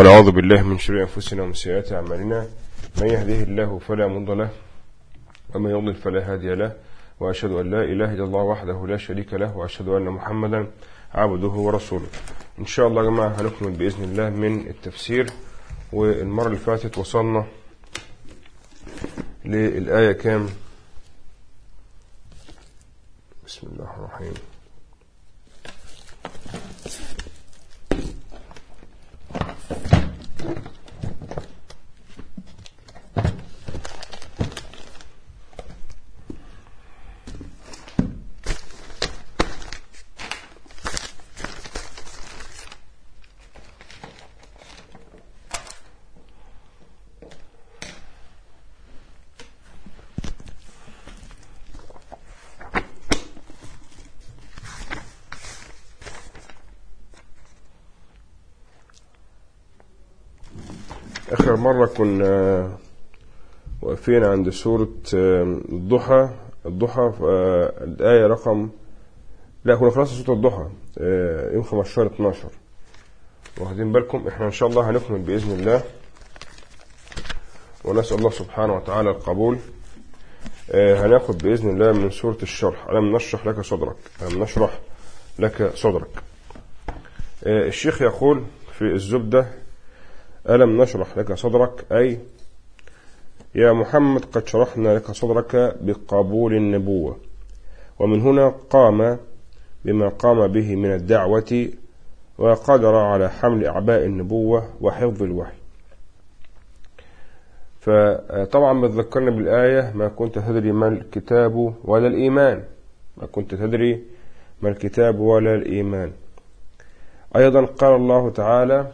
ونعوذ بالله من شرور أنفسنا ومن سيئات أعمالنا من يهده الله فلا مضل له ومن يضلل فلا هادي له وأشهد أن لا إله إلا الله وحده لا شريك له وأشهد أن محمدا عبده ورسوله إن شاء الله يا جماعة هنكمل بإذن الله من التفسير والمرة اللي فاتت وصلنا للآية كام بسم الله الرحمن الرحيم آخر مرة كنا واقفين عند سورة الضحى الضحى الآية رقم لا كنا خلاص سورة الضحى يوم 15 12 واخدين بالكم احنا ان شاء الله هنكمل بإذن الله ونسأل الله سبحانه وتعالى القبول هناخد بإذن الله من سورة الشرح ألم نشرح لك صدرك ألم نشرح لك صدرك الشيخ يقول في الزبدة ألم نشرح لك صدرك أي يا محمد قد شرحنا لك صدرك بقبول النبوة ومن هنا قام بما قام به من الدعوة وقدر على حمل أعباء النبوة وحفظ الوحي فطبعا بتذكرنا بالآية ما كنت تدري ما الكتاب ولا الإيمان ما كنت تدري ما الكتاب ولا الإيمان أيضا قال الله تعالى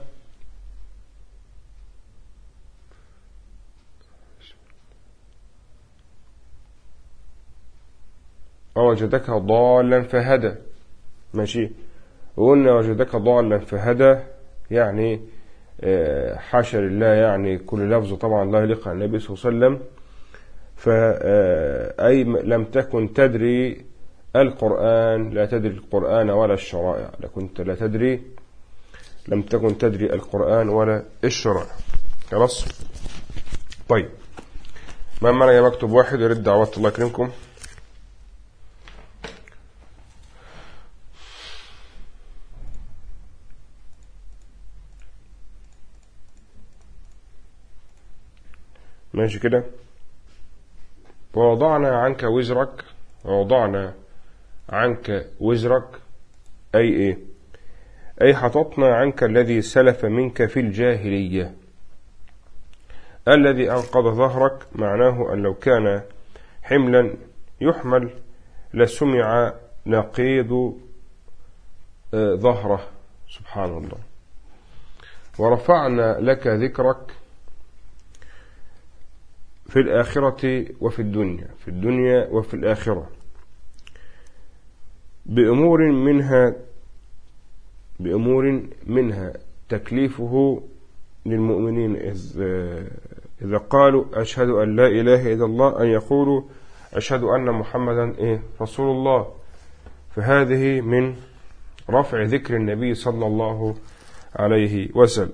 ووجدك ضالا فهدى ماشي وقلنا وجدك ضالا فهدى يعني حاشا لله يعني كل لفظ طبعا لا يليق على النبي صلى الله عليه وسلم فأي لم تكن تدري القرآن لا تدري القرآن ولا الشرائع لكنت لا تدري لم تكن تدري القرآن ولا الشرائع خلاص طيب ما معنى مكتوب واحد يرد دعوات الله يكرمكم ماشي كده ووضعنا عنك وزرك ووضعنا عنك وزرك أي إيه أي حططنا عنك الذي سلف منك في الجاهلية الذي أنقض ظهرك معناه أن لو كان حملا يحمل لسمع نقيض ظهره سبحان الله ورفعنا لك ذكرك في الآخرة وفي الدنيا في الدنيا وفي الآخرة بأمور منها بأمور منها تكليفه للمؤمنين إذ إذا قالوا أشهد أن لا إله إلا الله أن يقولوا أشهد أن محمدا إيه رسول الله فهذه من رفع ذكر النبي صلى الله عليه وسلم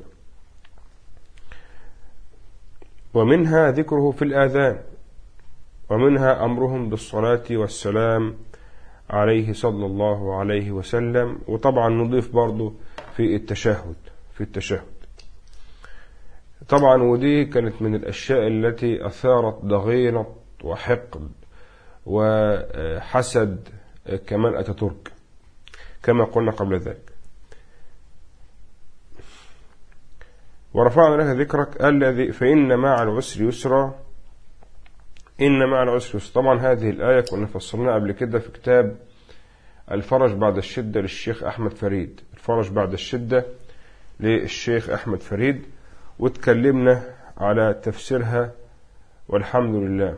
ومنها ذكره في الآذان ومنها أمرهم بالصلاة والسلام عليه صلى الله عليه وسلم وطبعا نضيف برضو في التشهد في التشهد طبعا ودي كانت من الأشياء التي أثارت ضغينة وحقد وحسد كمان أتاتورك كما قلنا قبل ذلك ورفعنا لك ذكرك الذي فإن مع العسر يسرا إن مع العسر يسرا طبعا هذه الآية كنا فصلناها قبل كده في كتاب الفرج بعد الشدة للشيخ أحمد فريد الفرج بعد الشدة للشيخ أحمد فريد وتكلمنا على تفسيرها والحمد لله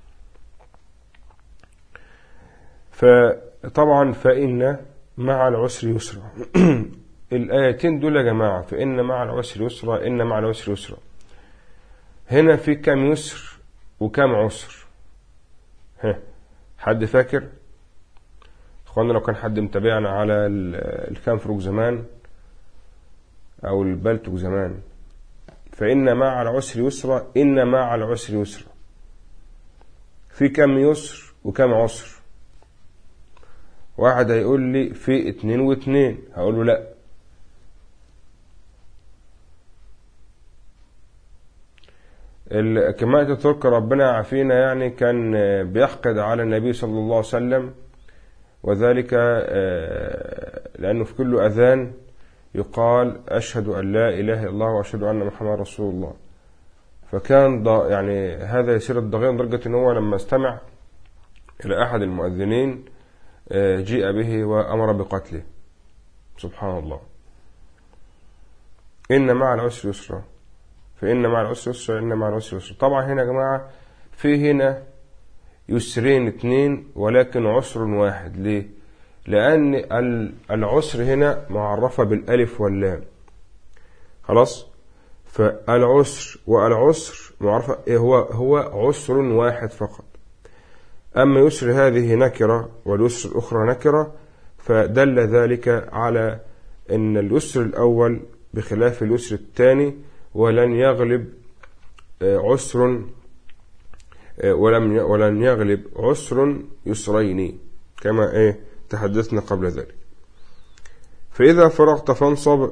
فطبعا فإن مع العسر يسرا الآيتين دول يا جماعة فإن مع العسر يسرا إن مع العسر يسرا هنا في كم يسر وكم عسر ها حد فاكر اخوانا لو كان حد متابعنا على الكانفروج زمان او البلتوك زمان فإن مع العسر يسرا إن مع العسر يسرا في كم يسر وكم عسر واحد هيقول لي في اتنين واتنين هقول له لا كما تترك ربنا عافينا يعني كان بيحقد على النبي صلى الله عليه وسلم وذلك آه، لأنه في كل أذان يقال أشهد أن لا إله إلا الله وأشهد أن محمد رسول الله فكان يعني هذا يسير الضغير لدرجة أن هو لما استمع إلى أحد المؤذنين آه، جيء به وأمر بقتله سبحان الله إن مع العسر يسرا فإن مع العسر يسرا إن مع العسر يسرا طبعا هنا يا جماعة في هنا يسرين اثنين ولكن عسر واحد ليه لأن العسر هنا معرفة بالألف واللام خلاص فالعسر والعسر معرفة إيه هو هو عسر واحد فقط أما يسر هذه نكرة واليسر الأخرى نكرة فدل ذلك على أن اليسر الأول بخلاف اليسر الثاني ولن يغلب آه، عسر آه، ولم ولن يغلب عسر يسرين كما ايه تحدثنا قبل ذلك فإذا فرغت فانصب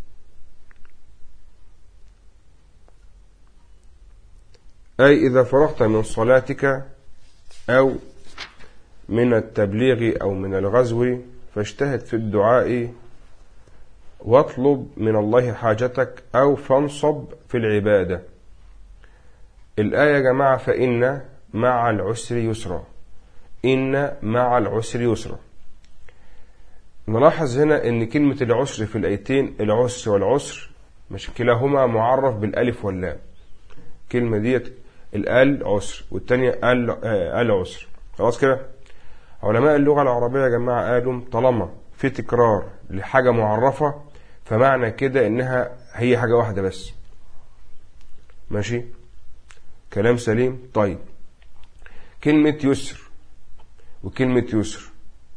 أي إذا فرغت من صلاتك أو من التبليغ أو من الغزو فاجتهد في الدعاء واطلب من الله حاجتك أو فانصب في العبادة الآية يا جماعة فإن مع العسر يسرا إن مع العسر يسرا نلاحظ هنا ان كلمة العسر في الايتين العسر والعسر مش كلاهما معرف بالالف واللام كلمة ديت الال عسر والتانية ال آه، ال عسر خلاص كده علماء اللغة العربية يا جماعة قالوا طالما في تكرار لحاجة معرفة فمعنى كده انها هي حاجة واحدة بس ماشي كلام سليم طيب كلمة يسر وكلمة يسر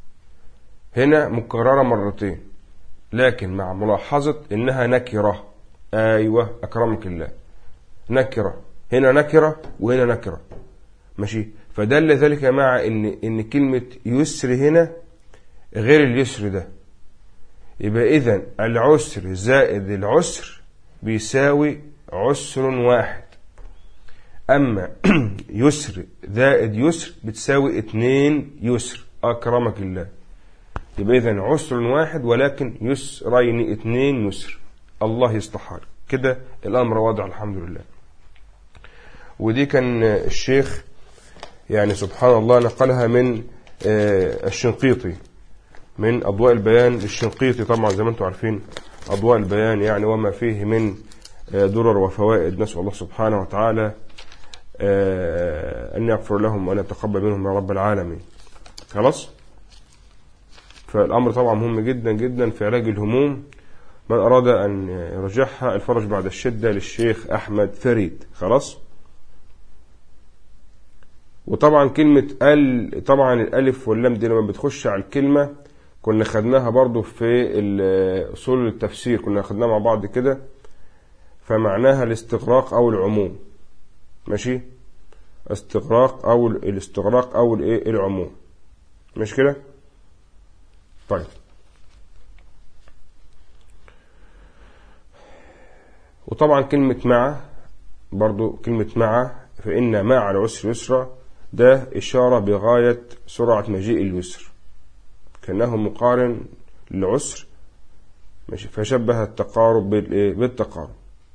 هنا مكررة مرتين لكن مع ملاحظة إنها نكرة أيوة أكرمك الله نكرة هنا نكرة وهنا نكرة ماشي فدل ذلك مع إن إن كلمة يسر هنا غير اليسر ده يبقى إذا العسر زائد العسر بيساوي عسر واحد أما يسر زائد يسر بتساوي اتنين يسر أكرمك الله يبقى إذا عسر واحد ولكن يسرين اثنين يسر الله يصلح كده الأمر واضح الحمد لله ودي كان الشيخ يعني سبحان الله نقلها من آه، الشنقيطي من أضواء البيان للشنقيطي طبعا زي ما انتم عارفين أضواء البيان يعني وما فيه من آه، درر وفوائد نسأل الله سبحانه وتعالى آه، أن يغفر لهم وأن يتقبل منهم يا رب العالمين خلاص فالأمر طبعا مهم جدا جدا في علاج الهموم من أراد أن يرجعها الفرج بعد الشدة للشيخ أحمد فريد خلاص وطبعا كلمة ال طبعا الألف واللام دي لما بتخش على الكلمة كنا خدناها برضو في أصول التفسير كنا خدناها مع بعض كده فمعناها الاستغراق أو العموم ماشي استغراق أو الاستغراق أو العموم مش كده طيب وطبعا كلمة مع برضو كلمة مع فإن مع العسر يسرا ده إشارة بغاية سرعة مجيء اليسر كأنه مقارن للعسر ماشي فشبه التقارب بالتقارب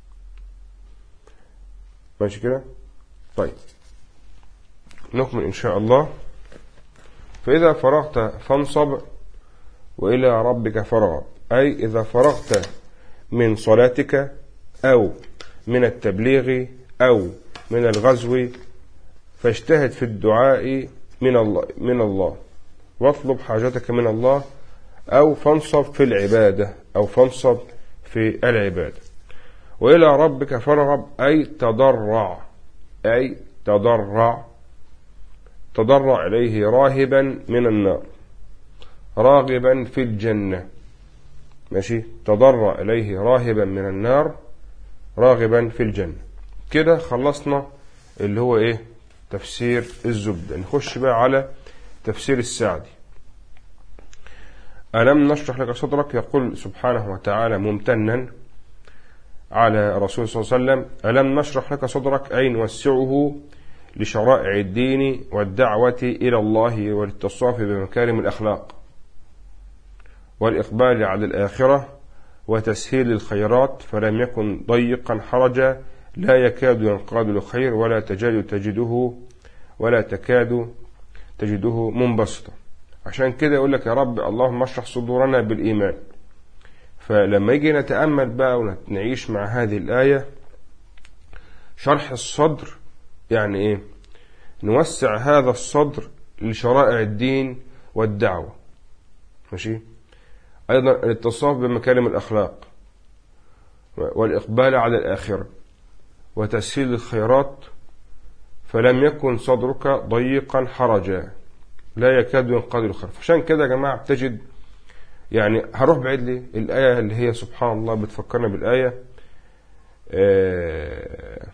ماشي كده طيب نكمل إن شاء الله فإذا فرغت فانصب وإلى ربك فرغ أي إذا فرغت من صلاتك أو من التبليغ أو من الغزو فاجتهد في الدعاء من الله من الله واطلب حاجتك من الله أو فانصب في العبادة أو فانصب في العبادة وإلى ربك فرغب أي تضرع أي تضرع تضرع إليه راهبا من النار راغبا في الجنة ماشي تضرع إليه راهبا من النار راغبا في الجنة كده خلصنا اللي هو ايه تفسير الزبدة نخش بقى على تفسير السعدي ألم نشرح لك صدرك يقول سبحانه وتعالى ممتنا على رسول صلى الله عليه وسلم ألم نشرح لك صدرك أي نوسعه لشرائع الدين والدعوة إلى الله والاتصاف بمكارم الأخلاق والإقبال على الآخرة وتسهيل الخيرات فلم يكن ضيقا حرجا لا يكاد ينقاد لخير ولا تجد تجده ولا تكاد تجده منبسطا عشان كده يقول لك يا رب اللهم اشرح صدورنا بالإيمان فلما يجي نتأمل بقى ونعيش مع هذه الآية شرح الصدر يعني إيه نوسع هذا الصدر لشرائع الدين والدعوة ماشي أيضا الاتصاف بمكارم الأخلاق والإقبال على الآخرة وتسهيل الخيرات فلم يكن صدرك ضيقا حرجا لا يكاد ينقاد الخير عشان كده يا جماعة بتجد يعني هروح بعيد لي الآية اللي هي سبحان الله بتفكرنا بالآية آه،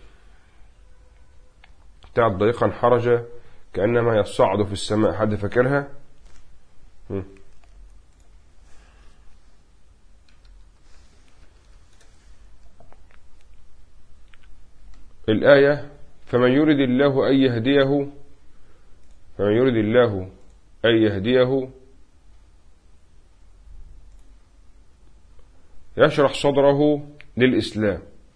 بتاعت ضيقا حرجا كأنما يصعد في السماء حد فاكرها؟ الآية فمن يرد الله أن يهديه فمن يرد الله أن يهديه يشرح صدره للإسلام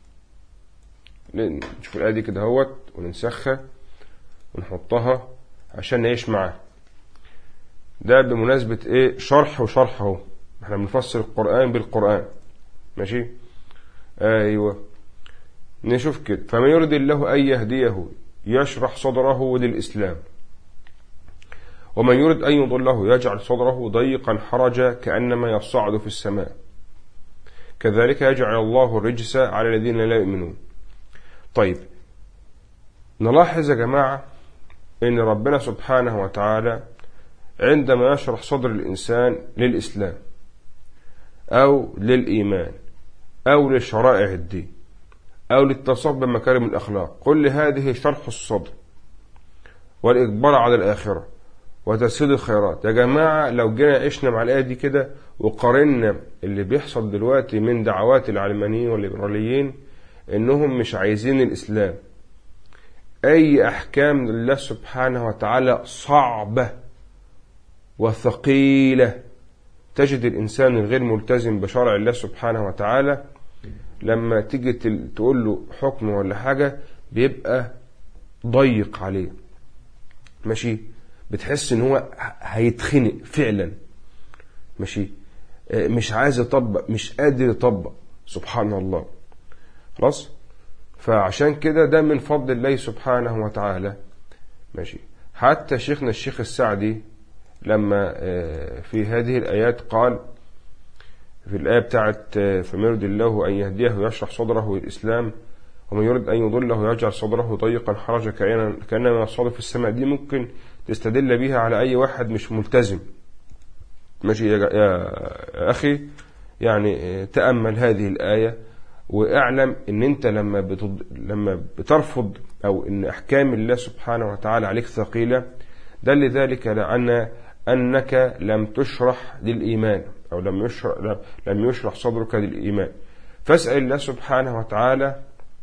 نشوف الآية دي كده هوت وننسخها ونحطها عشان نعيش معاها ده بمناسبة ايه شرح وشرح اهو احنا بنفسر القرآن بالقرآن ماشي ايوه نشوف كده فمن يرد الله أن يهديه يشرح صدره للإسلام ومن يرد أن يضله يجعل صدره ضيقا حرجا كأنما يصعد في السماء كذلك يجعل الله الرجس على الذين لا يؤمنون طيب نلاحظ يا جماعة أن ربنا سبحانه وتعالى عندما يشرح صدر الإنسان للإسلام أو للإيمان أو لشرائع الدين أو للتصف بمكارم الأخلاق كل هذه شرح الصدر والإقبال على الآخرة وتسهيل الخيرات يا جماعة لو جينا عشنا مع الآية دي كده وقارنا اللي بيحصل دلوقتي من دعوات العلمانيين والليبراليين إنهم مش عايزين الإسلام أي أحكام لله سبحانه وتعالى صعبة وثقيلة تجد الإنسان الغير ملتزم بشرع الله سبحانه وتعالى لما تيجي تقول له حكم ولا حاجة بيبقى ضيق عليه ماشي بتحس ان هو هيتخنق فعلا ماشي آه، مش عايز يطبق مش قادر يطبق سبحان الله خلاص فعشان كده ده من فضل الله سبحانه وتعالى ماشي حتى شيخنا الشيخ السعدي لما آه، في هذه الآيات قال في الآية بتاعت آه، فمن يرد الله أن يهديه ويشرح صدره للإسلام ومن يرد أن يضله يجعل صدره ضيقا حرجا كأنما يصعد في السماء دي ممكن تستدل بها على أي واحد مش ملتزم ماشي يا, يا أخي يعني آه، تأمل هذه الآية واعلم ان انت لما بتض... لما بترفض او ان احكام الله سبحانه وتعالى عليك ثقيله دل ذلك لان انك لم تشرح للايمان أو لم يشرح, لم يشرح صدرك للإيمان فاسأل الله سبحانه وتعالى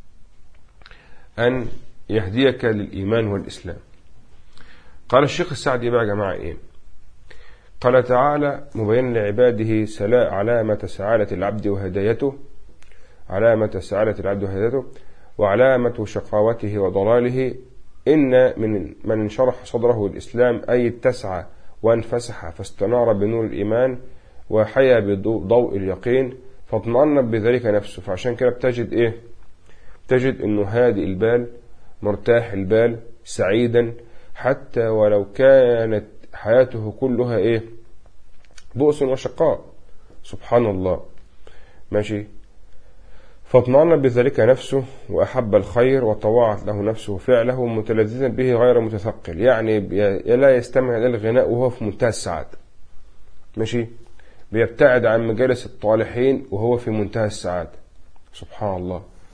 أن يهديك للإيمان والإسلام قال الشيخ السعدي بقى يا جماعة إيه قال تعالى مبين لعباده سلاء علامة سعادة العبد وهدايته علامة سعادة العبد وهدايته وعلامة شقاوته وضلاله إن من من انشرح صدره الإسلام أي اتسع وانفسح فاستنار بنور الإيمان وحيا بضوء اليقين فاطمأن بذلك نفسه فعشان كده بتجد ايه تجد انه هادئ البال مرتاح البال سعيدا حتى ولو كانت حياته كلها ايه بؤس وشقاء سبحان الله ماشي فاطمأن بذلك نفسه وأحب الخير وطوعت له نفسه فعله متلذذا به غير متثقل يعني لا يستمع إلى الغناء وهو في منتهى السعادة ماشي بيبتعد عن مجالس الطالحين وهو في منتهى السعادة سبحان الله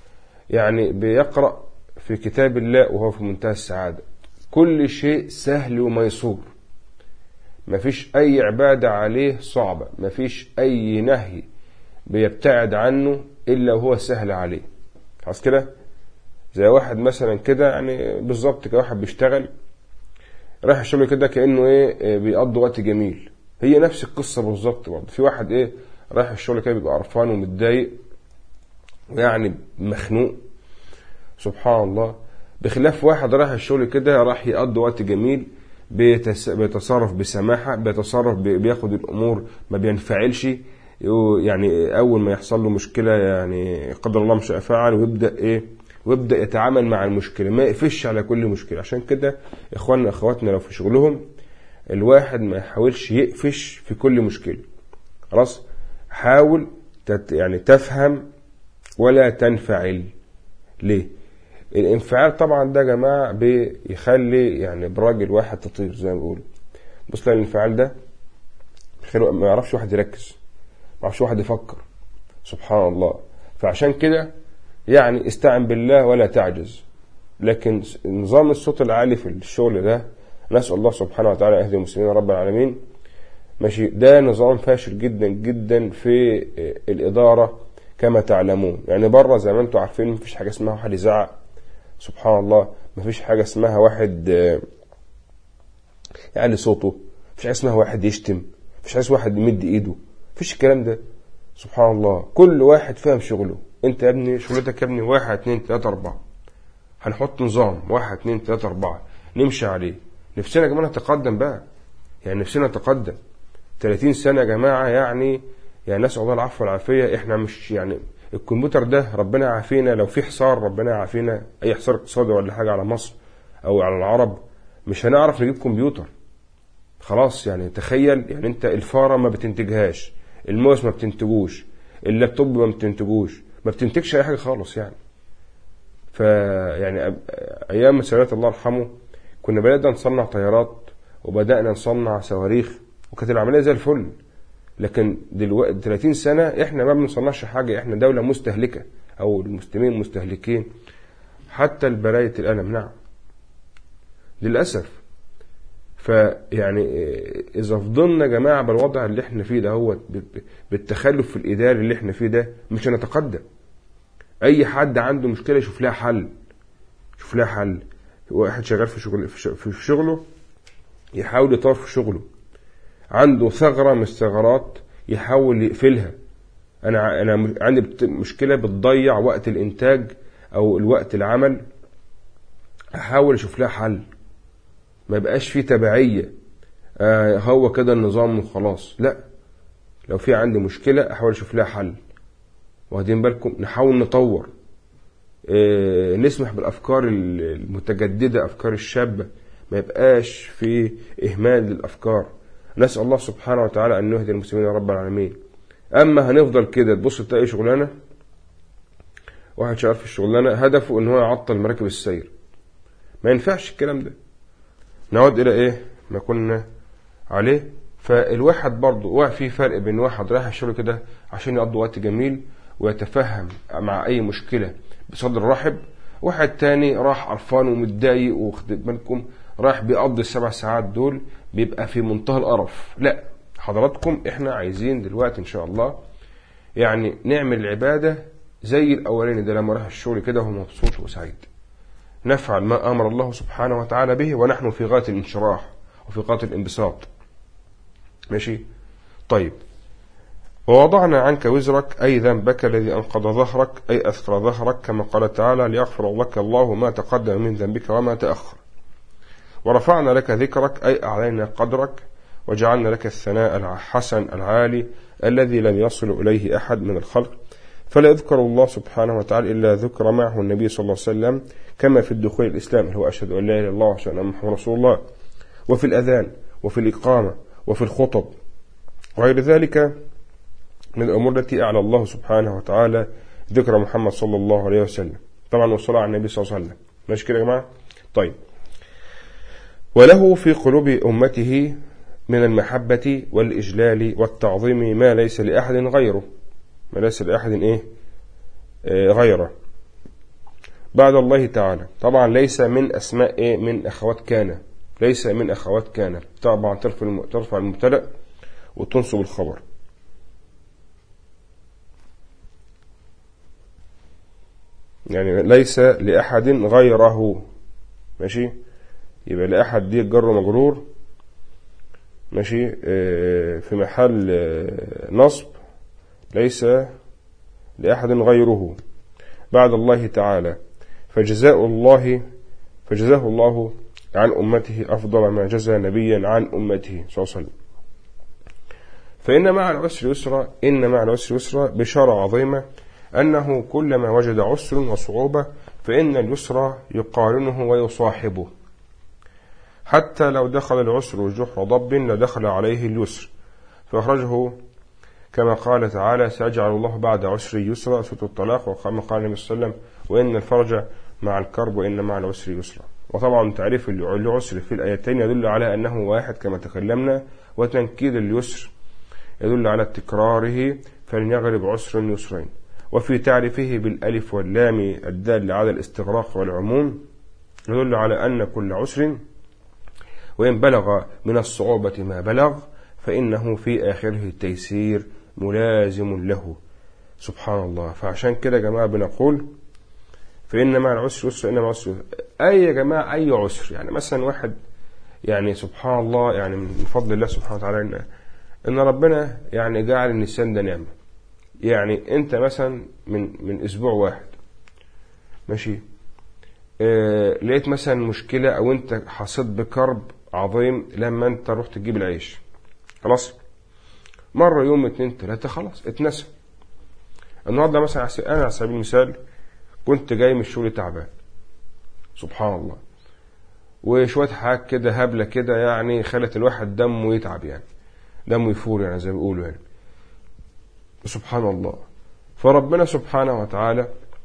يعني بيقرأ في كتاب الله وهو في منتهى السعادة كل شيء سهل وميسور مفيش أي عبادة عليه صعبة مفيش أي نهي بيبتعد عنه إلا وهو سهل عليه خلاص كده زي واحد مثلا كده يعني بالظبط كده واحد بيشتغل رايح الشغل كده كأنه إيه بيقضي وقت جميل هي نفس القصة بالظبط برضه في واحد إيه رايح الشغل كده بيبقى قرفان ومتضايق ويعني مخنوق سبحان الله بخلاف واحد رايح الشغل كده راح يقضي وقت جميل بيتس... بيتصرف بسماحة بيتصرف بي... بياخد الأمور ما بينفعلش يعني أول ما يحصل له مشكلة يعني قدر الله مش فعل ويبدأ إيه ويبدأ يتعامل مع المشكلة ما يقفش على كل مشكلة عشان كده إخواننا أخواتنا لو في شغلهم الواحد ما يحاولش يقفش في كل مشكلة خلاص حاول تت... يعني تفهم ولا تنفعل ليه الانفعال طبعا ده يا جماعه بيخلي يعني براجل واحد تطير زي ما بيقولوا بص الانفعال ده ما يعرفش واحد يركز ما يعرفش واحد يفكر سبحان الله فعشان كده يعني استعن بالله ولا تعجز لكن نظام الصوت العالي في الشغل ده نسأل الله سبحانه وتعالى يهدي المسلمين رب العالمين ماشي ده نظام فاشل جدا جدا في الإدارة كما تعلمون يعني بره زي ما انتم عارفين مفيش حاجة اسمها واحد يزعق سبحان الله مفيش حاجة اسمها واحد يعلي صوته مفيش حاجة اسمها واحد يشتم مفيش حاجة اسمها واحد يمد ايده مفيش الكلام ده سبحان الله كل واحد فاهم شغله انت يا ابني شغلتك يا ابني واحد اتنين تلاتة اربعة هنحط نظام واحد اتنين تلاتة اربعة نمشي عليه نفسنا يا جماعة نتقدم بقى يعني نفسنا نتقدم 30 سنة يا جماعة يعني يعني نسأل الله العفو والعافية احنا مش يعني الكمبيوتر ده ربنا يعافينا لو في حصار ربنا يعافينا اي حصار اقتصادي ولا حاجة على مصر او على العرب مش هنعرف نجيب كمبيوتر خلاص يعني تخيل يعني انت الفارة ما بتنتجهاش الماوس ما بتنتجوش اللابتوب ما بتنتجوش ما بتنتجش اي حاجة خالص يعني فيعني ايام مسيرات الله يرحمه كنا بدأنا نصنع طيارات وبدأنا نصنع صواريخ وكانت العملية زي الفل لكن دلوقتي 30 سنة احنا ما بنصنعش حاجة احنا دولة مستهلكة او المسلمين مستهلكين حتى البراية القلم نعم للأسف فيعني إذا فضلنا يا جماعة بالوضع اللي احنا فيه ده هو بالتخلف الإداري اللي احنا فيه ده مش هنتقدم أي حد عنده مشكلة يشوف لها حل يشوف لها حل واحد شغال في شغل في شغله يحاول يطور في شغله عنده ثغرة من الثغرات يحاول يقفلها أنا أنا عندي مشكلة بتضيع وقت الإنتاج أو الوقت العمل أحاول أشوف لها حل ما يبقاش فيه تبعية آه هو كده النظام وخلاص لا لو في عندي مشكلة أحاول أشوف لها حل واخدين بالكم نحاول نطور آه نسمح بالأفكار المتجددة أفكار الشابة ما يبقاش في إهمال للأفكار نسأل الله سبحانه وتعالى أن يهدي المسلمين يا رب العالمين أما هنفضل كده تبص تلاقي شغلانة واحد شغال في الشغلانة هدفه أن هو يعطل مراكب السير ما ينفعش الكلام ده نعود إلى إيه ما كنا عليه فالواحد برضه في فرق بين واحد رايح الشغل كده عشان يقضي وقت جميل ويتفهم مع أي مشكلة بصدر رحب واحد تاني راح قرفان ومتضايق واخد بالكم رايح بيقضي السبع ساعات دول بيبقى في منتهى القرف لا حضراتكم احنا عايزين دلوقتي ان شاء الله يعني نعمل العبادة زي الاولاني ده لما راح الشغل كده وهو مبسوط وسعيد نفعل ما امر الله سبحانه وتعالى به ونحن في غاية الانشراح وفي غاية الانبساط ماشي طيب ووضعنا عنك وزرك أي ذنبك الذي أنقض ظهرك أي أثقل ظهرك كما قال تعالى ليغفر لك الله ما تقدم من ذنبك وما تأخر ورفعنا لك ذكرك أي أعلينا قدرك وجعلنا لك الثناء الحسن العالي الذي لم يصل إليه أحد من الخلق فلا يذكر الله سبحانه وتعالى إلا ذكر معه النبي صلى الله عليه وسلم كما في الدخول الإسلام هو أشهد أن لا إله إلا الله وأشهد أن محمد رسول الله وفي الأذان وفي الإقامة وفي الخطب وغير ذلك من الأمور التي أعلى الله سبحانه وتعالى ذكر محمد صلى الله عليه وسلم طبعا والصلاة على النبي صلى الله عليه وسلم ماشي كده يا جماعة طيب وله في قلوب أمته من المحبة والإجلال والتعظيم ما ليس لأحد غيره ما ليس لأحد إيه آه غيره بعد الله تعالى طبعا ليس من أسماء إيه من أخوات كان ليس من أخوات كان طبعا ترفع ترفع المبتدأ وتنصب الخبر يعني ليس لأحد غيره ماشي يبقى لأحد دي جر مجرور ماشي آه، في محل آه، نصب ليس لأحد غيره بعد الله تعالى فجزاء الله فجزاه الله عن أمته أفضل ما جزى نبيا عن أمته صلى الله عليه وسلم فإن مع العسر يسرا إن مع العسر يسرا بشارة عظيمة أنه كلما وجد عسر وصعوبة فإن اليسر يقارنه ويصاحبه حتى لو دخل العسر جحر ضب لدخل عليه اليسر فأخرجه كما قال تعالى سيجعل الله بعد عسر يسرا سورة الطلاق وكما قال النبي صلى الله عليه وسلم وإن الفرج مع الكرب وإن مع العسر يسرا وطبعا تعريف العسر في الآيتين يدل على أنه واحد كما تكلمنا وتنكيد اليسر يدل على تكراره فليغلب عسر يسرين وفي تعريفه بالألف واللام الدال على الاستغراق والعموم يدل على أن كل عسر وإن بلغ من الصعوبة ما بلغ فإنه في آخره التيسير ملازم له سبحان الله فعشان كده يا جماعة بنقول فإن مع العسر يسر إن مع العسر أي يا جماعة أي عسر يعني مثلا واحد يعني سبحان الله يعني من فضل الله سبحانه وتعالى إن, إن ربنا يعني جعل النسيان ده نعمة يعني أنت مثلا من من أسبوع واحد ماشي آه لقيت مثلا مشكلة أو أنت حصيت بكرب عظيم لما أنت رحت تجيب العيش خلاص مرة يوم اتنين تلاتة خلاص اتنسى النهاردة مثلا أنا على سبيل المثال كنت جاي من الشغل تعبان سبحان الله وشوية حاجات كده هبلة كده يعني خلت الواحد دمه يتعب يعني دمه يفور يعني زي ما بيقولوا يعني سبحان الله فربنا سبحانه وتعالى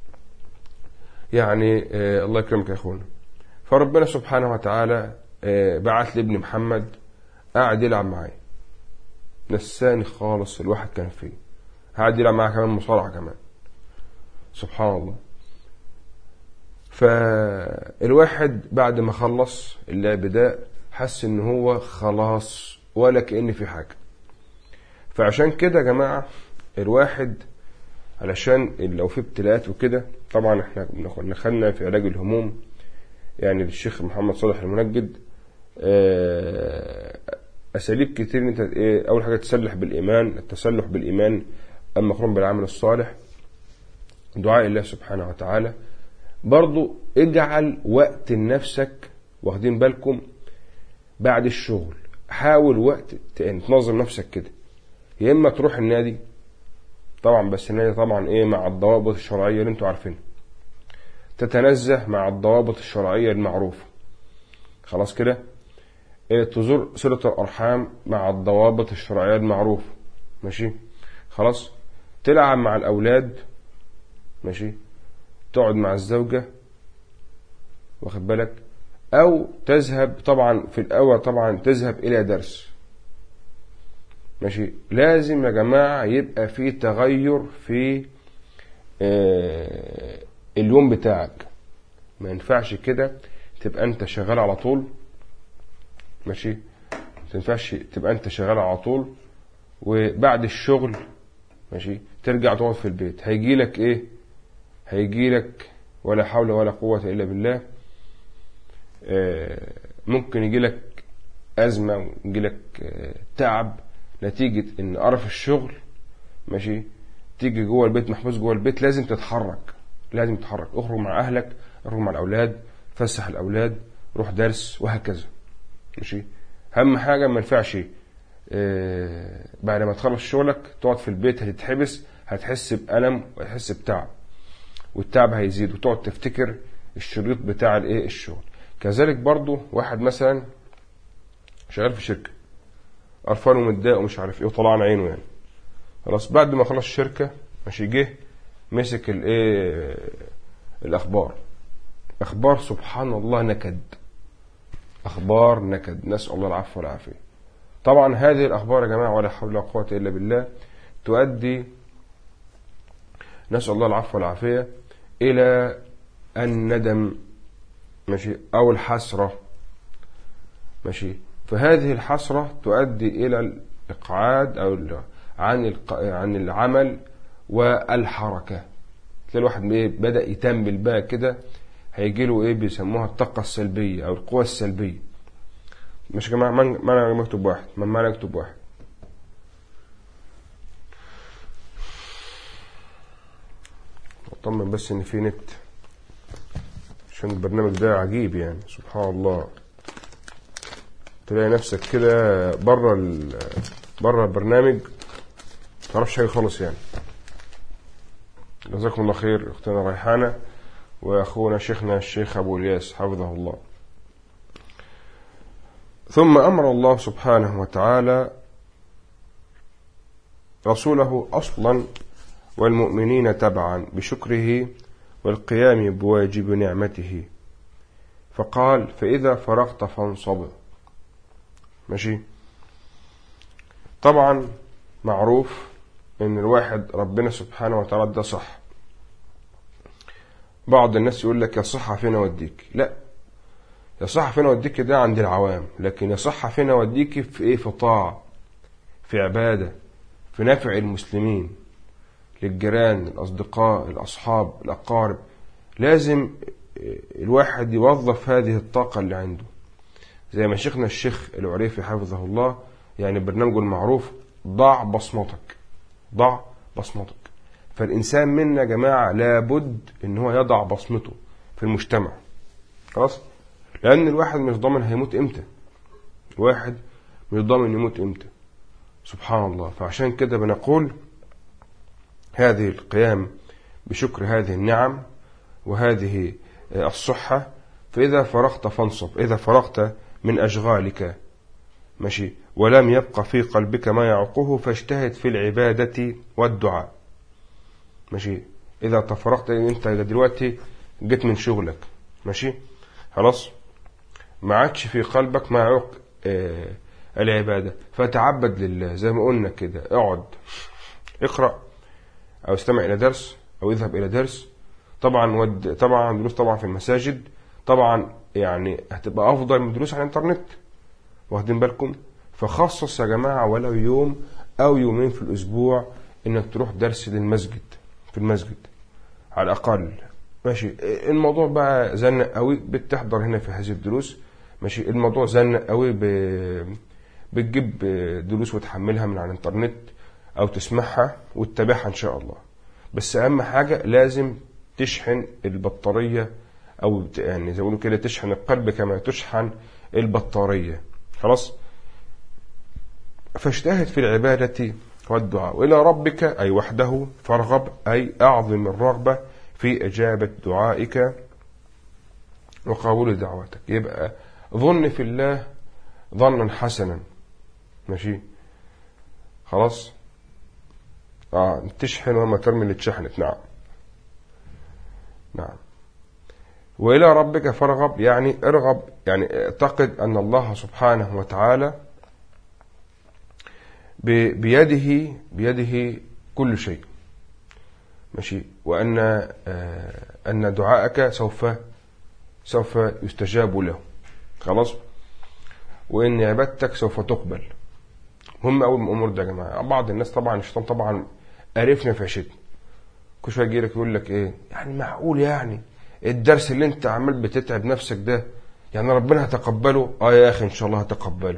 يعني آه الله يكرمك يا اخونا فربنا سبحانه وتعالى آه بعت لي ابن محمد قاعد يلعب معايا نساني خالص الواحد كان فيه قاعد يلعب معاه كمان مصارعة كمان سبحان الله فالواحد بعد ما خلص اللعب ده حس ان هو خلاص ولا كأن في حاجة فعشان كده يا جماعة الواحد علشان لو في ابتلاءات وكده طبعا احنا دخلنا في علاج الهموم يعني الشيخ محمد صالح المنجد اساليب كتير ان انت ايه اول حاجه تسلح بالايمان التسلح بالايمان المقرون بالعمل الصالح دعاء الله سبحانه وتعالى برضو اجعل وقت لنفسك واخدين بالكم بعد الشغل حاول وقت تنظم نفسك كده يا اما تروح النادي طبعا بس النادي طبعا ايه مع الضوابط الشرعيه اللي انتوا عارفينها تتنزه مع الضوابط الشرعيه المعروفه خلاص كده إيه تزور صله الارحام مع الضوابط الشرعيه المعروفه ماشي خلاص تلعب مع الاولاد ماشي تقعد مع الزوجة واخد بالك أو تذهب طبعا في الأول طبعا تذهب إلى درس ماشي لازم يا جماعة يبقى في تغير في آه اليوم بتاعك ما ينفعش كده تبقى أنت شغال على طول ماشي ما تنفعش تبقى أنت شغال على طول وبعد الشغل ماشي ترجع تقعد في البيت هيجي لك ايه هيجي لك ولا حول ولا قوة إلا بالله ممكن يجي لك أزمة ويجي لك تعب نتيجة إن قرف الشغل ماشي تيجي جوه البيت محبوس جوه البيت لازم تتحرك لازم تتحرك اخرج مع أهلك اخرج مع الأولاد فسح الأولاد روح درس وهكذا ماشي أهم حاجة ما ينفعش بعد ما تخلص شغلك تقعد في البيت هتتحبس هتحس بألم وهتحس بتعب والتعب هيزيد وتقعد تفتكر الشريط بتاع الايه الشغل كذلك برضو واحد مثلا شغال في شركه قرفان ومتضايق ومش عارف ايه وطلعان عينه يعني خلاص بعد ما خلص الشركه ماشي جه مسك الايه الاخبار اخبار سبحان الله نكد اخبار نكد نسال الله العفو والعافيه طبعا هذه الاخبار يا جماعه ولا حول ولا قوه الا بالله تؤدي نسال الله العفو والعافيه إلى الندم ماشي أو الحسرة ماشي فهذه الحسرة تؤدي إلى الإقعاد أو عن عن العمل والحركة تلاقي الواحد بدأ يتنبل بقى كده هيجي له ايه بيسموها الطاقة السلبية أو القوة السلبية مش يا جماعة ما أنا مكتوب واحد ما أنا أكتب واحد اطمن بس ان في نت عشان البرنامج ده عجيب يعني سبحان الله تلاقي نفسك كده بره بره البرنامج تعرفش حاجه خالص يعني جزاكم الله خير اختنا ريحانه واخونا شيخنا الشيخ ابو الياس حفظه الله ثم امر الله سبحانه وتعالى رسوله اصلا والمؤمنين تبعا بشكره والقيام بواجب نعمته فقال فإذا فرغت فانصب ماشي طبعا معروف ان الواحد ربنا سبحانه وتعالى ده صح بعض الناس يقول لك يا صح فين اوديك لا يا صح فين اوديك ده عند العوام لكن يا صح فين اوديك في ايه في طاعه في عباده في نفع المسلمين للجيران الأصدقاء الأصحاب الأقارب لازم الواحد يوظف هذه الطاقة اللي عنده زي ما شيخنا الشيخ العريفي حفظه الله يعني برنامجه المعروف ضع بصمتك ضع بصمتك فالإنسان منا يا جماعة لابد إن هو يضع بصمته في المجتمع خلاص لأن الواحد مش ضامن هيموت إمتى الواحد مش ضامن يموت إمتى سبحان الله فعشان كده بنقول هذه القيام بشكر هذه النعم وهذه الصحة فإذا فرغت فانصب إذا فرغت من أشغالك ماشي ولم يبقى في قلبك ما يعقه فاجتهد في العبادة والدعاء ماشي إذا تفرغت أنت دلوقتي جيت من شغلك ماشي خلاص ما عادش في قلبك ما يعوق آه العبادة فتعبد لله زي ما قلنا كده اقعد اقرأ أو استمع إلى درس أو اذهب إلى درس طبعا ود طبعا دروس طبعا في المساجد طبعا يعني هتبقى أفضل من دروس على الإنترنت واخدين بالكم فخصص يا جماعة ولو يوم أو يومين في الأسبوع إنك تروح درس للمسجد في المسجد على الأقل ماشي الموضوع بقى زنق قوي بتحضر هنا في هذه الدروس ماشي الموضوع زنق قوي ب... بتجيب دروس وتحملها من على الانترنت او تسمعها وتتابعها ان شاء الله بس اهم حاجة لازم تشحن البطارية او يعني زي ما كده تشحن القلب كما تشحن البطارية خلاص فاجتهد في العبادة والدعاء وإلى ربك أي وحده فارغب أي أعظم الرغبة في إجابة دعائك وقبول دعواتك يبقى ظن في الله ظنا حسنا ماشي خلاص اه تشحن وما ترمي اللي اتشحنت نعم نعم وإلى ربك فارغب يعني ارغب يعني اعتقد أن الله سبحانه وتعالى بيده بيده كل شيء ماشي وأن آه أن دعائك سوف سوف يستجاب له خلاص وإن عبادتك سوف تقبل مهم قوي من الأمور ده يا جماعة بعض الناس طبعا الشيطان طبعا قرفنا في عشتنا كل شويه يجي لك يقول لك ايه يعني معقول يعني الدرس اللي انت عمال بتتعب نفسك ده يعني ربنا هتقبله اه يا اخي ان شاء الله هتقبله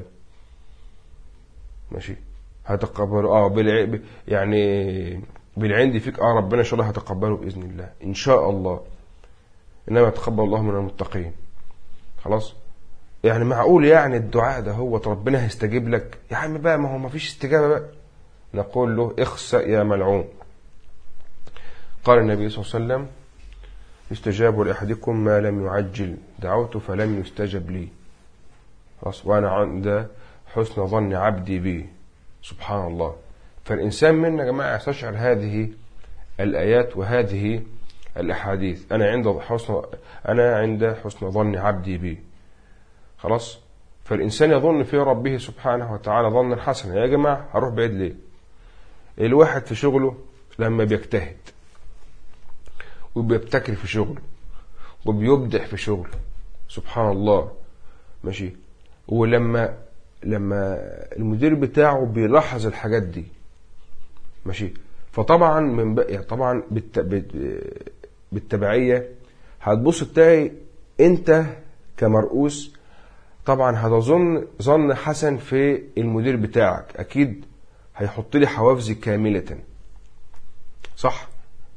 ماشي هتقبله اه بالع... يعني بالعند فيك اه ربنا ان شاء الله هتقبله باذن الله ان شاء الله انما يتقبل الله من المتقين خلاص يعني معقول يعني الدعاء ده هو ربنا هيستجيب لك يا عم بقى ما هو ما فيش استجابه بقى نقول له اخسأ يا ملعون قال النبي صلى الله عليه وسلم يستجاب لأحدكم ما لم يعجل دعوت فلم يستجب لي خلاص وأنا عند حسن ظن عبدي بي سبحان الله فالإنسان منا يا جماعة يستشعر هذه الآيات وهذه الأحاديث أنا عند حسن أنا عند حسن ظن عبدي بي خلاص فالإنسان يظن في ربه سبحانه وتعالى ظنا حسنا يا جماعة هروح بعيد ليه الواحد في شغله لما بيجتهد وبيبتكر في شغله وبيبدع في شغله سبحان الله ماشي ولما لما المدير بتاعه بيلاحظ الحاجات دي ماشي فطبعا من بقى يعني طبعا بالت... بالتبعيه هتبص تلاقي انت كمرؤوس طبعا هتظن ظن حسن في المدير بتاعك اكيد هيحط لي حوافزي كامله صح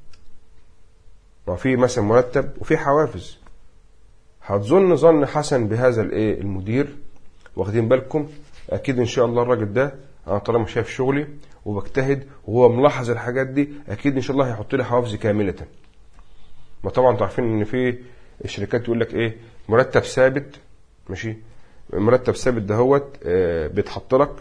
ما في مثلا مرتب وفي حوافز هتظن ظن حسن بهذا الايه المدير واخدين بالكم اكيد ان شاء الله الراجل ده انا طالما شايف شغلي وبجتهد وهو ملاحظ الحاجات دي اكيد ان شاء الله هيحط لي حوافز كامله ما طبعا انتوا عارفين ان في الشركات يقول لك ايه مرتب ثابت ماشي مرتب ثابت دهوت آه بيتحط لك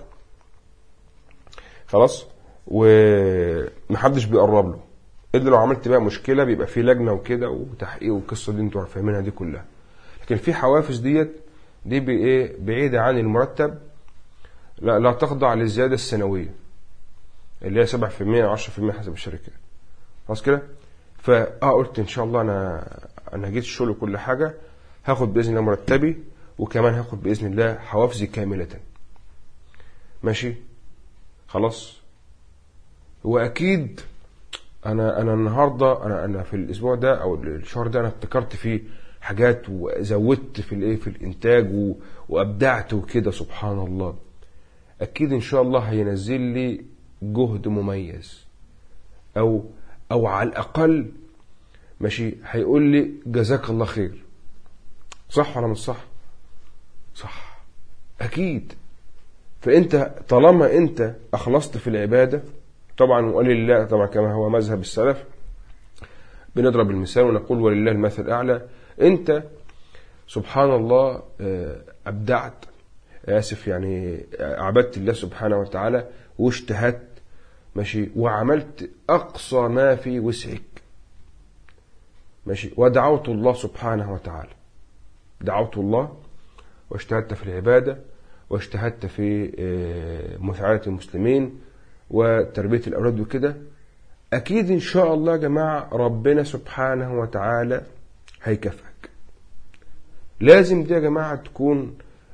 خلاص ومحدش بيقرب له الا لو عملت بقى مشكله بيبقى في لجنه وكده وتحقيق والقصه دي انتوا فاهمينها دي كلها لكن في حوافز ديت دي بايه بعيده عن المرتب لا لا تخضع للزياده السنويه اللي هي 7% او 10% حسب الشركات خلاص كده فاه قلت ان شاء الله انا انا جيت الشغل وكل حاجه هاخد باذن الله مرتبي وكمان هاخد باذن الله حوافزي كامله ماشي خلاص واكيد انا انا النهارده انا انا في الاسبوع ده او الشهر ده انا ابتكرت فيه حاجات وزودت في الايه في الانتاج وابدعت وكده سبحان الله اكيد ان شاء الله هينزل لي جهد مميز او او على الاقل ماشي هيقول لي جزاك الله خير صح ولا مش صح صح اكيد فانت طالما انت اخلصت في العباده طبعا وقال الله طبعا كما هو مذهب السلف بنضرب المثال ونقول ولله المثل الاعلى انت سبحان الله ابدعت اسف يعني عبدت الله سبحانه وتعالى واجتهدت ماشي وعملت اقصى ما في وسعك ماشي ودعوت الله سبحانه وتعالى دعوت الله واجتهدت في العباده واجتهدت في مساعده المسلمين وتربيه الاولاد وكده اكيد ان شاء الله يا جماعه ربنا سبحانه وتعالى هيكافئك لازم دي يا جماعه تكون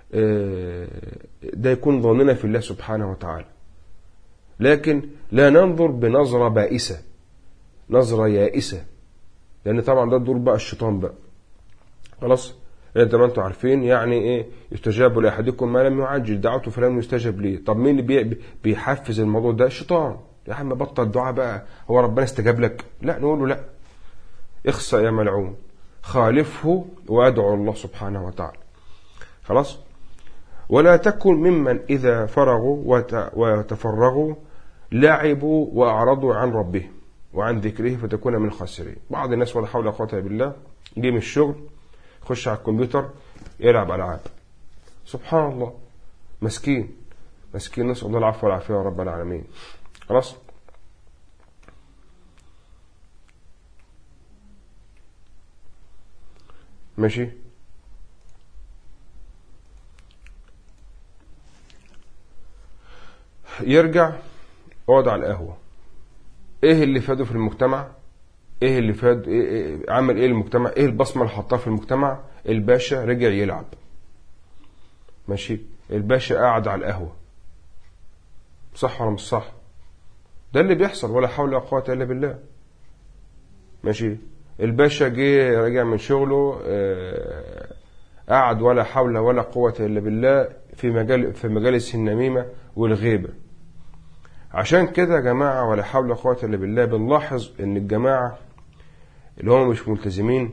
ده يكون ظننا في الله سبحانه وتعالى لكن لا ننظر بنظرة بائسة نظرة يائسة لأن طبعا ده دور بقى الشيطان بقى خلاص انت ما انتم عارفين يعني ايه يستجاب لاحدكم ما لم يعجل دعوته فلم يستجب ليه طب مين اللي بيحفز الموضوع ده الشيطان يا عم بطل الدعاء بقى هو ربنا استجاب لك لا نقول له لا اخسأ يا ملعون خالفه وادعو الله سبحانه وتعالى خلاص ولا تكن ممن إذا فرغوا وتفرغوا لعبوا وأعرضوا عن ربهم وعن ذكره فتكون من الخاسرين بعض الناس ولا حول ولا قوة إلا بالله جه من الشغل يخش على الكمبيوتر يلعب ألعاب سبحان الله مسكين مسكين نسأل الله العفو والعافية يا رب العالمين خلاص ماشي يرجع اقعد على القهوة ايه اللي فاده في المجتمع ايه اللي فاد إيه إيه عمل ايه المجتمع ايه البصمة اللي حطها في المجتمع الباشا رجع يلعب ماشي الباشا قاعد على القهوة صح ولا مش صح ده اللي بيحصل ولا حول ولا قوة الا بالله ماشي الباشا جه راجع من شغله آه قعد ولا حول ولا قوة الا بالله في مجال في مجالس النميمة والغيبة عشان كده يا جماعة ولا حول ولا قوة إلا بالله بنلاحظ إن الجماعة اللي هم مش ملتزمين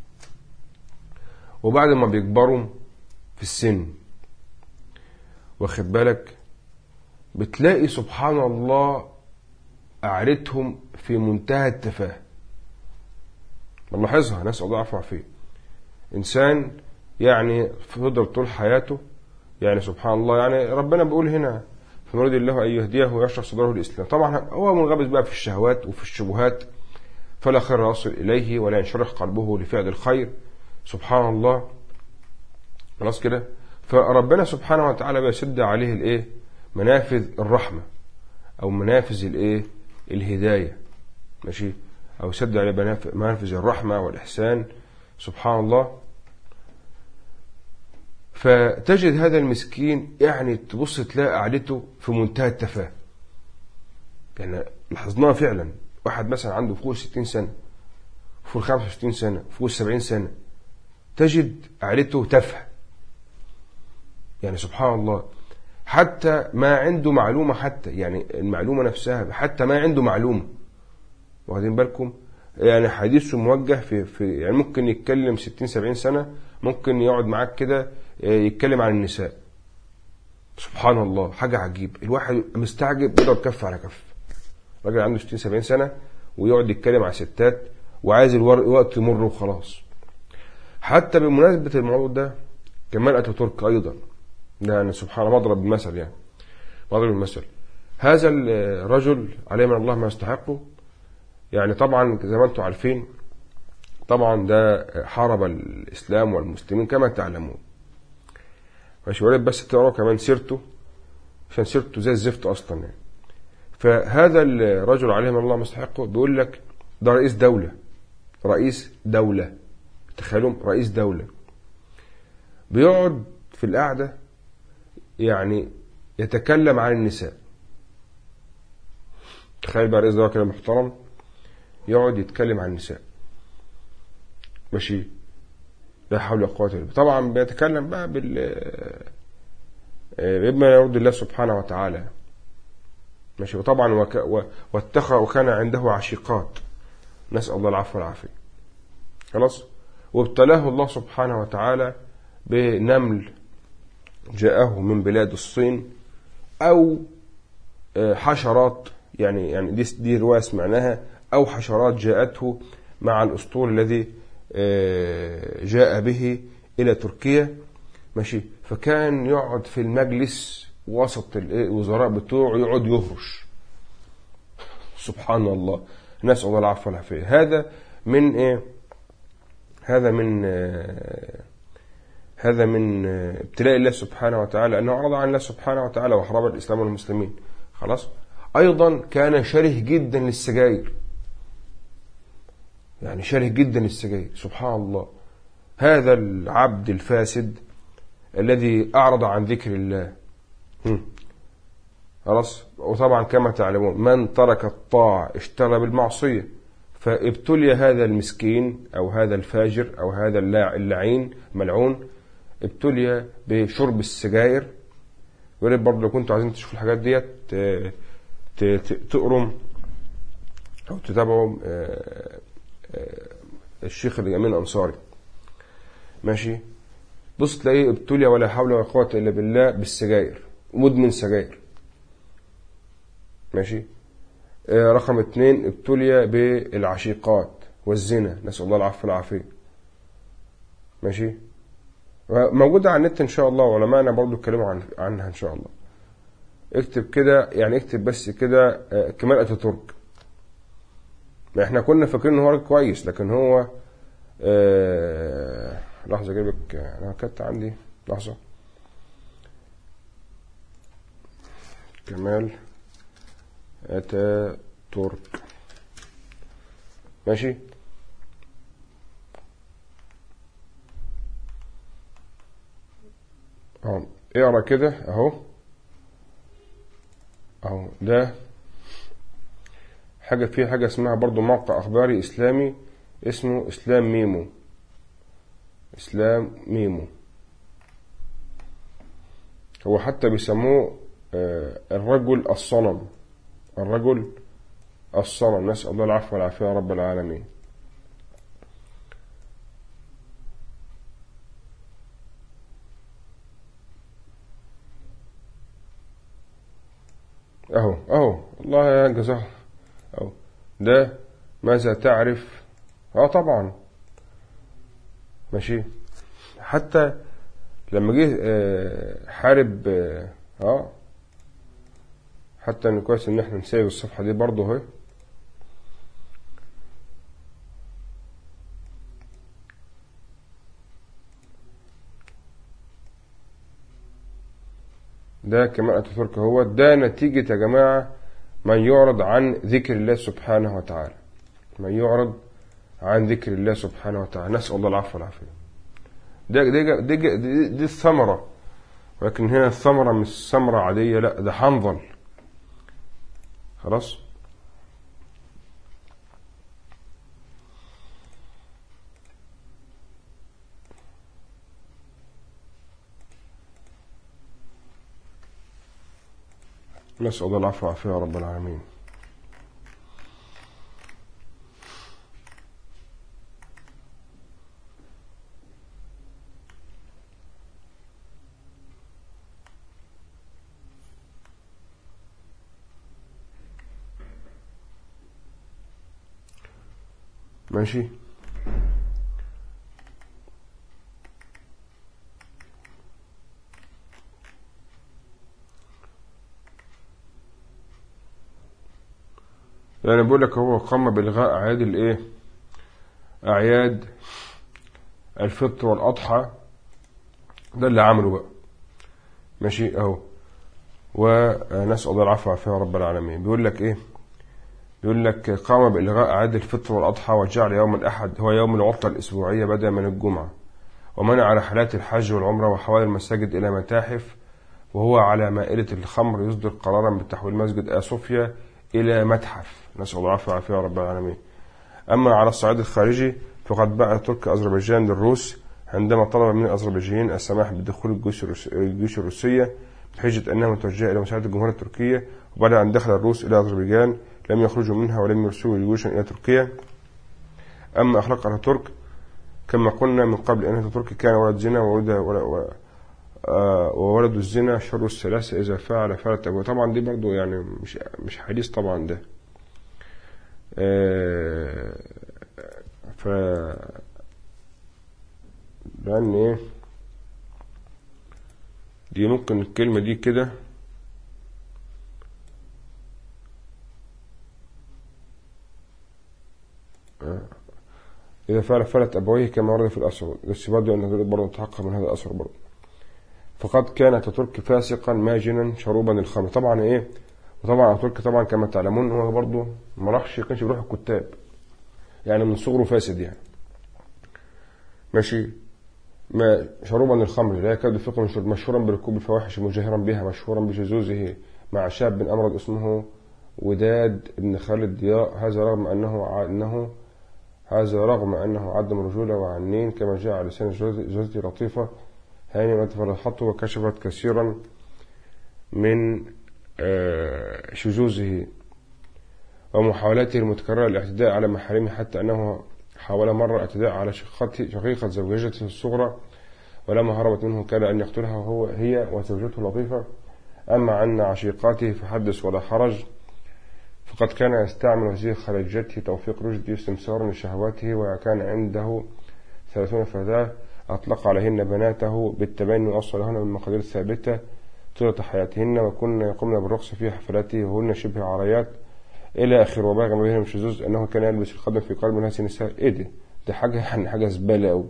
وبعد ما بيكبروا في السن واخد بالك بتلاقي سبحان الله قعدتهم في منتهى التفاهة بنلاحظها نسأل الله العفو والعافية إنسان يعني فضل طول حياته يعني سبحان الله يعني ربنا بيقول هنا فمريد الله أن يهديه ويشرح صدره الإسلام طبعا هو منغمس بقى في الشهوات وفي الشبهات فلا خير يصل إليه ولا ينشرح قلبه لفعل الخير سبحان الله خلاص كده فربنا سبحانه وتعالى بيسد عليه الايه منافذ الرحمة أو منافذ الايه الهداية ماشي أو يسد عليه منافذ الرحمة والإحسان سبحان الله فتجد هذا المسكين يعني تبص تلاقي قعدته في منتهى التفاهه يعني لاحظناها فعلا واحد مثلا عنده فوق 60 سنه فوق 65 سنه فوق 70 سنه تجد قعدته تافهه يعني سبحان الله حتى ما عنده معلومة حتى يعني المعلومة نفسها حتى ما عنده معلومة واخدين بالكم يعني حديثه موجه في, في يعني ممكن يتكلم 60 70 سنة ممكن يقعد معاك كده يتكلم عن النساء سبحان الله حاجة عجيب الواحد مستعجب بيضرب كف على كف راجل عنده 60 70 سنة ويقعد يتكلم عن ستات وعايز الوقت يمر وخلاص حتى بمناسبة الموضوع ده كمال اتاتورك ايضا يعني سبحان الله مضرب المثل يعني مضرب المثل هذا الرجل عليه من الله ما يستحقه يعني طبعا زي ما انتم عارفين طبعا ده حارب الاسلام والمسلمين كما تعلمون مش ولد بس تقرأوا كمان سيرته عشان سيرته زي الزفت اصلا يعني فهذا الرجل عليه من الله مستحقه بيقول لك ده رئيس دولة رئيس دولة تخيلوا رئيس دولة بيقعد في القعدة يعني يتكلم عن النساء تخيل بقى رئيس دولة كده محترم يقعد يتكلم عن النساء ماشي لا حول ولا قوة الا بالله طبعا بيتكلم بقى بال بما يرضي الله سبحانه وتعالى ماشي وطبعا وك... واتخذ وكان عنده عشيقات نسأل الله العفو والعافية خلاص وابتلاه الله سبحانه وتعالى بنمل جاءه من بلاد الصين أو حشرات يعني يعني دي دي رواية سمعناها أو حشرات جاءته مع الأسطول الذي جاء به إلى تركيا ماشي فكان يقعد في المجلس وسط الوزراء بتوعه يقعد يهرش سبحان الله نسأل الله العفو والعافية هذا من إيه هذا من هذا من ابتلاء الله سبحانه وتعالى أنه أعرض عن الله سبحانه وتعالى وحرب الإسلام والمسلمين خلاص أيضا كان شره جدا للسجاير يعني شره جدا للسجاير سبحان الله هذا العبد الفاسد الذي أعرض عن ذكر الله خلاص وطبعا كما تعلمون من ترك الطاعة اشترى بالمعصية فابتلي هذا المسكين أو هذا الفاجر أو هذا اللعين ملعون ابتلي بشرب السجاير وريت برضه لو كنتوا عايزين تشوفوا الحاجات ديت تقروا أو تتابعوا الشيخ اليمين الأنصاري ماشي بص تلاقيه ابتلي ولا حول ولا قوة إلا بالله بالسجاير مدمن سجاير ماشي آه رقم اتنين ابتلي بالعشيقات والزنا نسأل الله العفو والعافية ماشي موجودة على النت إن شاء الله وعلمائنا برضو اتكلموا عن عنها إن شاء الله اكتب كده يعني اكتب بس كده آه كمال أتاتورك احنا كنا فاكرين ان هو راجل كويس لكن هو آه لحظة اجيبك انا كنت عندي لحظة كمال اتاتورك ماشي اهو اقرا كده اهو اهو ده حاجة في حاجة اسمها برضو موقع أخباري إسلامي اسمه إسلام ميمو إسلام ميمو هو حتى بيسموه الرجل الصنم الرجل الصنم نسأل الله العفو والعافية يا رب العالمين أهو أهو الله يا جزاه أو ده ماذا تعرف اه طبعا ماشي حتى لما جه حارب اه حتى ان كويس ان احنا نسيب الصفحه دي برضه اهي ده كمان اتاتورك هو ده نتيجة يا جماعة من يعرض عن ذكر الله سبحانه وتعالى من يعرض عن ذكر الله سبحانه وتعالى نسأل الله العفو والعافية دي, دي, دي, دي, دي الثمرة ولكن هنا الثمرة مش ثمرة عادية لا ده حنظل خلاص نسأل الله العفو والعافية يا رب العالمين ماشي يعني بقول لك هو قام بإلغاء أعياد الإيه؟ أعياد الفطر والأضحى ده اللي عمله بقى ماشي أهو ونسأل الله العفو والعافية يا رب العالمين بيقول لك إيه؟ يقول لك قام بإلغاء عيد الفطر والأضحى وجعل يوم الأحد هو يوم العطلة الأسبوعية بدءا من الجمعة ومنع رحلات الحج والعمرة وحوالي المساجد إلى متاحف وهو على مائلة الخمر يصدر قرارا بتحويل مسجد آيا صوفيا إلى متحف نسأل الله العافية والعافية يا رب العالمين أما على الصعيد الخارجي فقد باع ترك أذربيجان للروس عندما طلب من الأذربيجيين السماح بدخول الجيوش الروسية بحجة أنها متوجهة إلى مساعدة الجمهورية التركية وبعد أن دخل الروس إلى أذربيجان لم يخرجوا منها ولم يرسلوا جيوشا إلى تركيا أما أخلاق أتاتورك كما قلنا من قبل أن أتاتورك كان ولد زنا وولد وولد الزنا شر الثلاثة إذا فعل فعلت أبوه طبعا دي برضو يعني مش مش حديث طبعا ده ف لأن إيه دي ممكن الكلمة دي كده إذا فعل فعلت أبويه كما ورد في الأثر بس برضه أن برضه تحقق من هذا الأثر برضه فقد كان أتاتورك فاسقا ماجنا شروبا الخمر طبعا إيه وطبعا أتاتورك طبعا كما تعلمون هو برضه ما راحش كانش بيروح الكتاب يعني من صغره فاسد يعني ماشي ما شروبا الخمر لا يكاد يفيق مشهورا بركوب الفواحش مجاهرا بها مشهورا بشذوذه مع شاب أمرض اسمه وداد بن خالد ضياء هذا رغم أنه أنه هذا رغم أنه عدم رجولة وعنين كما جاء على لسان زوجتي لطيفة هاني فرحته وكشفت كثيرا من شذوذه ومحاولاته المتكررة الاعتداء على محارمه حتى أنه حاول مرة اعتداء على شقيقة زوجته الصغرى ولما هربت منه كاد أن يقتلها هو هي وزوجته لطيفة أما عن عشيقاته فحدث ولا حرج فقد كان يستعمل وزير خارجيته توفيق رشدي استمسارا لشهواته وكان عنده ثلاثون فتاة أطلق عليهن بناته بالتبني وأوصلهن من مقادير ثابتة طيلة حياتهن وكن يقومن بالرقص في حفلاته وهن شبه عريات إلى آخر وبلغ ما بينهم الشذوذ أنه كان يلبس القدم في قلب ناس النساء إيه دي؟ دي حاجة يعني حاجة زبالة أوي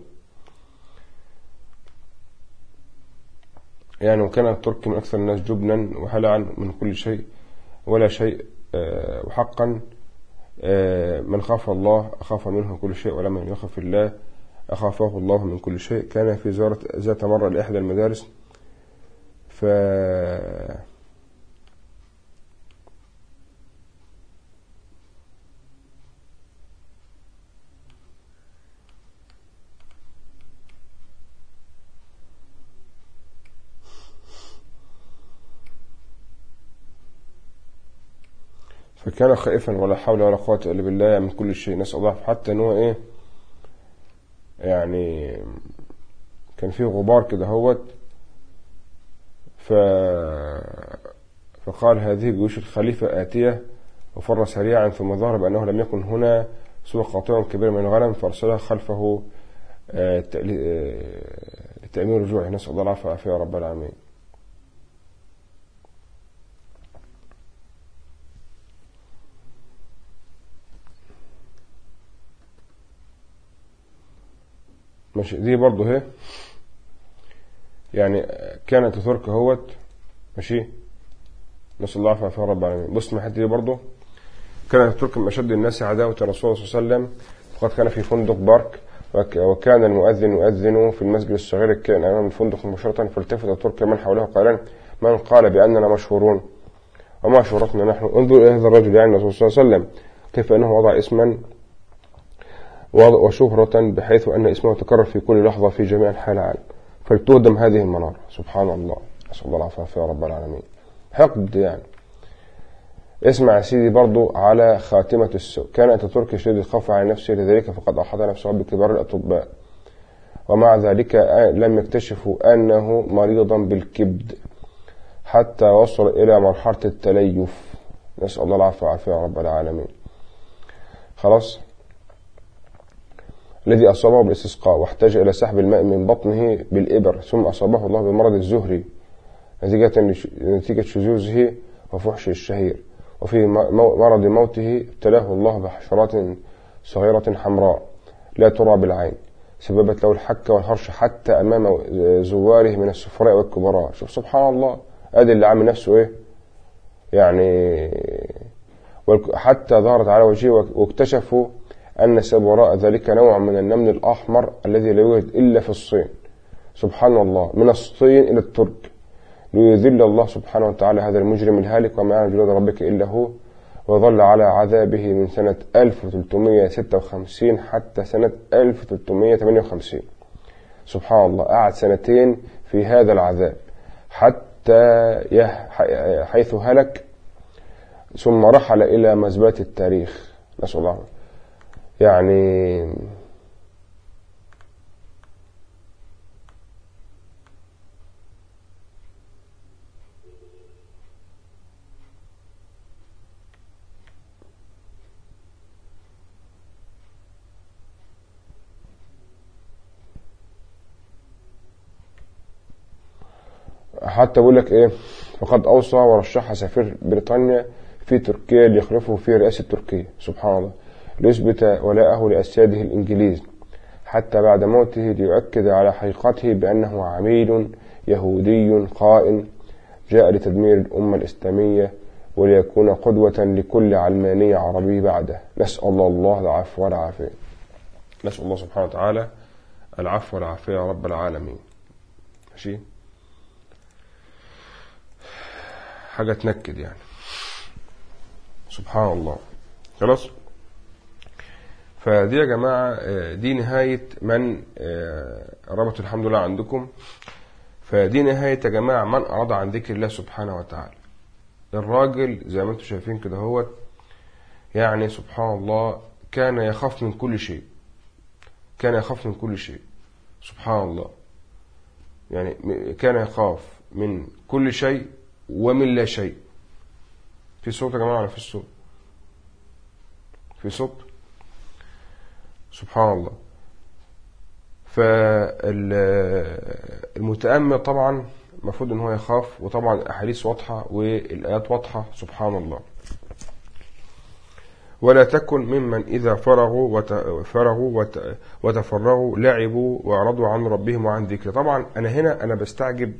يعني وكان الترك من أكثر الناس جبنا وهلعا من كل شيء ولا شيء وحقا من خاف الله أخاف منه كل شيء ولمن يخف الله أخافه الله من كل شيء كان في زيارة ذات مرة لإحدى المدارس ف فكان خائفا ولا حول ولا قوة إلا بالله من كل شيء نسأل الله حتى إن هو إيه يعني كان فيه غبار كده هوت ف فقال هذه جيوش الخليفة آتية وفر سريعا ثم ظهر بأنه لم يكن هنا سوى قاطع كبير من الغنم فأرسلها خلفه لتأمين رجوعه نسأل الله العافية والعافية يا رب العالمين ماشي دي برضه اهي يعني كانت ترك اهوت ماشي نسأل الله العافية رب العالمين بص ما حتى دي برضه كانت ترك من أشد الناس عداوة الرسول صلى الله عليه وسلم وقد كان في فندق بارك وك- وكان المؤذن يؤذن في المسجد الصغير الكائن أمام الفندق مباشرة فالتفت الترك من حوله قائلا من قال بأننا مشهورون وما شهرتنا نحن انظر إلى هذا الرجل يعني الرسول صلى الله عليه وسلم كيف أنه وضع اسما وضع- وشهرة بحيث أن اسمه تكرر في كل لحظة في جميع أنحاء العالم فلتهدم هذه المنارة سبحان الله نسأل الله العافية يا رب العالمين حقد يعني اسمع يا سيدي برضو على خاتمة السوء كان أتاتورك يشدد الخوف على نفسه لذلك فقد أحاط نفسه بكبار الأطباء ومع ذلك لم يكتشفوا أنه مريضا بالكبد حتى وصل إلى مرحلة التليف نسأل الله العافية والعافية يا رب العالمين خلاص الذي أصابه بالاستسقاء واحتاج إلى سحب الماء من بطنه بالإبر ثم أصابه الله بمرض الزهري نتيجة نتيجة شذوذه وفحش الشهير وفي مو- مرض موته ابتلاه الله بحشرات صغيرة حمراء لا ترى بالعين سببت له الحك والهرش حتى أمام زواره من السفراء والكبراء شوف سبحان الله أدي اللي عامل نفسه إيه يعني والك- حتى ظهرت على وجهه واكتشفوا أن سبب وراء ذلك نوع من النمل الأحمر الذي لا يوجد إلا في الصين سبحان الله من الصين إلى الترك ليذل الله سبحانه وتعالى هذا المجرم الهالك وما يعلم جنود ربك إلا هو وظل على عذابه من سنة 1356 حتى سنة 1358 سبحان الله قعد سنتين في هذا العذاب حتى يه- حيث هلك ثم رحل إلى مزبلة التاريخ نسأل الله يعني حتى بيقول لك ايه فقد اوصى ورشح سفير بريطانيا في تركيا ليخلفه في رئاسة تركيا سبحان الله ليثبت ولاءه لأسياده الإنجليز حتى بعد موته ليؤكد على حقيقته بأنه عميل يهودي خائن جاء لتدمير الأمة الإسلامية وليكون قدوة لكل علماني عربي بعده نسأل الله العفو والعافية نسأل الله سبحانه وتعالى العفو والعافية يا رب العالمين ماشي حاجة تنكد يعني سبحان الله خلاص فدي يا جماعة آه، دي نهاية من آه، ربط الحمد لله عندكم فدي نهاية يا جماعة من أراد عن ذكر الله سبحانه وتعالى الراجل زي ما انتم شايفين كده هو يعني سبحان الله كان يخاف من كل شيء كان يخاف من كل شيء سبحان الله يعني م- كان يخاف من كل شيء ومن لا شيء في صوت يا جماعة ولا في صوت في صوت سبحان الله فالمتأمل طبعا المفروض ان هو يخاف وطبعا الاحاديث واضحة والايات واضحة سبحان الله ولا تكن ممن إذا فرغوا وت... فرغوا وت... وتفرغوا لعبوا وأعرضوا عن ربهم وعن ذكره طبعا أنا هنا أنا بستعجب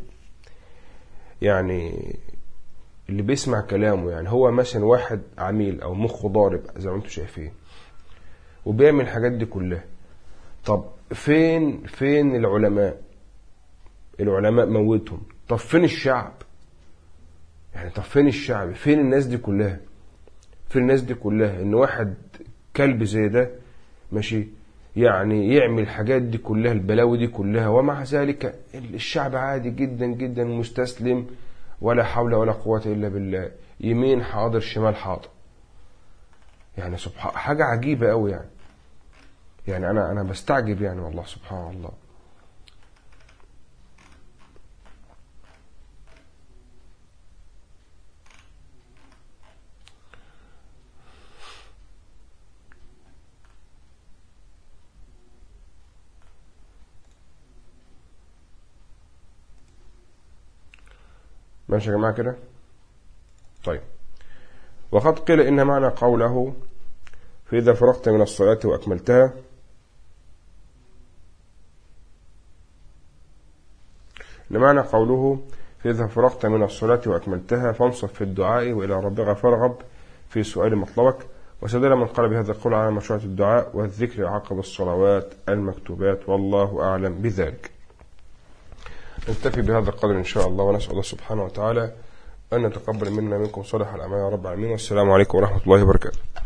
يعني اللي بيسمع كلامه يعني هو مثلا واحد عميل أو مخه ضارب زي ما انتم شايفين وبيعمل الحاجات دي كلها طب فين فين العلماء العلماء موتهم طب فين الشعب يعني طب فين الشعب فين الناس دي كلها في الناس دي كلها ان واحد كلب زي ده ماشي يعني يعمل الحاجات دي كلها البلاوي دي كلها ومع ذلك الشعب عادي جدا جدا مستسلم ولا حول ولا قوة إلا بالله يمين حاضر شمال حاضر يعني سبحان حاجة عجيبة قوي يعني يعني أنا أنا بستعجب يعني والله سبحان الله ماشي يا جماعة كده طيب وقد قيل إن معنى قوله فإذا فرغت من الصلاة وأكملتها إن معنى قوله فإذا فرغت من الصلاة وأكملتها فانصب في الدعاء وإلى ربك فارغب في سؤال مطلبك وسدل من قال بهذا القول على مشروع الدعاء والذكر عقب الصلوات المكتوبات والله أعلم بذلك نكتفي بهذا القدر إن شاء الله ونسأل الله سبحانه وتعالى أن نتقبل منا منكم صالح الأعمال يا رب العالمين والسلام عليكم ورحمة الله وبركاته